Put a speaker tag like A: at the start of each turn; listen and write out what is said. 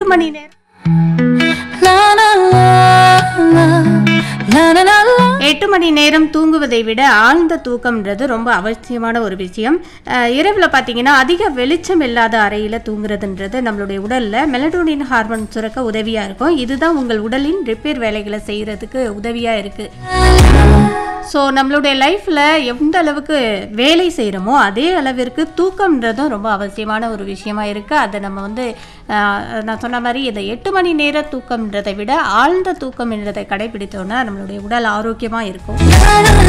A: மணி நேரம் எட்டு மணி நேரம் தூங்குவதை விட ஆழ்ந்த தூக்கம்ன்றது ரொம்ப அவசியமான ஒரு விஷயம் அஹ் இரவுல பார்த்தீங்கன்னா அதிக வெளிச்சம் இல்லாத அறையில் தூங்குறதுன்றது நம்மளுடைய உடலில் மெலடோனின் ஹார்மோன் சுரக்க உதவியாக இருக்கும் இதுதான் உங்கள் உடலின் ரிப்பேர் வேலைகளை செய்கிறதுக்கு உதவியாக இருக்குது ஸோ நம்மளுடைய லைஃப்பில் எந்த அளவுக்கு வேலை செய்கிறோமோ அதே அளவிற்கு தூக்கம்ன்றதும் ரொம்ப அவசியமான ஒரு விஷயமா இருக்குது அதை நம்ம வந்து அஹ், நான் சொன்ன மாதிரி இந்த எட்டு மணி நேர தூக்கம்ன்றதை விட ஆழ்ந்த தூக்கம்ன்றதை கடைபிடித்தோன்னா நம்மளுடைய உடல் ஆரோக்கியமாக இருக்கும்